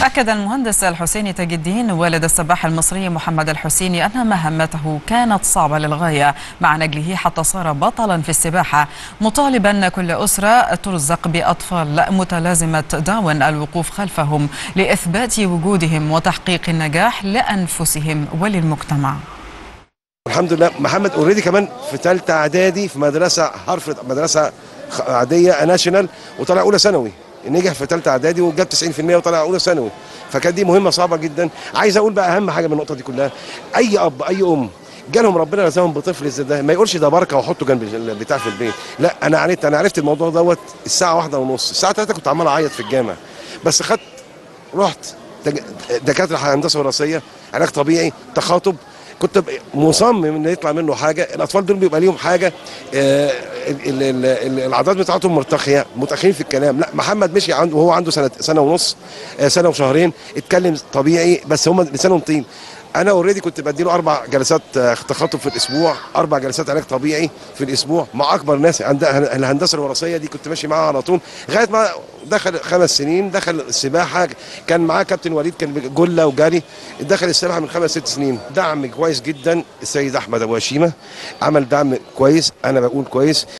أكد المهندس الحسيني تاج الدين والد السباح المصري محمد الحسيني أن مهمته كانت صعبة للغاية مع نجله حتى صار بطلا في السباحة مطالبا كل أسرة ترزق بأطفال متلازمة داون الوقوف خلفهم لإثبات وجودهم وتحقيق النجاح لأنفسهم وللمجتمع الحمد لله محمد اوريدي كمان في ثالثه اعدادي في مدرسه هارفرد مدرسه خ- عاديه ناشونال وطلع اولى ثانوي نجح في ثالثه اعدادي وجاب 90% وطلع اولى ثانوي فكانت دي مهمه صعبه جدا عايز اقول بقى اهم حاجه من النقطه دي كلها اي اب اي ام جالهم ربنا رزقهم بطفل زي ده ما يقولش ده بركه وحطه جنب البتاع في البيت لا انا عرفت انا عرفت الموضوع دوت الساعه واحدة ونص الساعه 3 كنت عمال اعيط في الجامع بس خدت رحت دج- دكاتره هندسه وراثيه علاج طبيعي تخاطب كنت ب- مصمم ان يطلع منه حاجه الاطفال دول بيبقى ليهم حاجه آه، ال- ال- ال- الاعضاء بتاعتهم مرتخيه متاخرين في الكلام لا محمد مشي عنده وهو عنده سنه سنه ونص آه، سنه وشهرين اتكلم طبيعي بس هم لسانهم طين انا اوريدي كنت بديله اربع جلسات آه، تخاطب في الاسبوع اربع جلسات علاج طبيعي في الاسبوع مع اكبر ناس عند الهندسه الوراثيه دي كنت ماشي معاها على طول لغايه ما دخل خمس سنين دخل السباحه كان معاه كابتن وليد كان جله وجري دخل السباحه من خمس ست سنين دعم كويس جدا السيد احمد ابو هشيمه عمل دعم كويس انا بقول كويس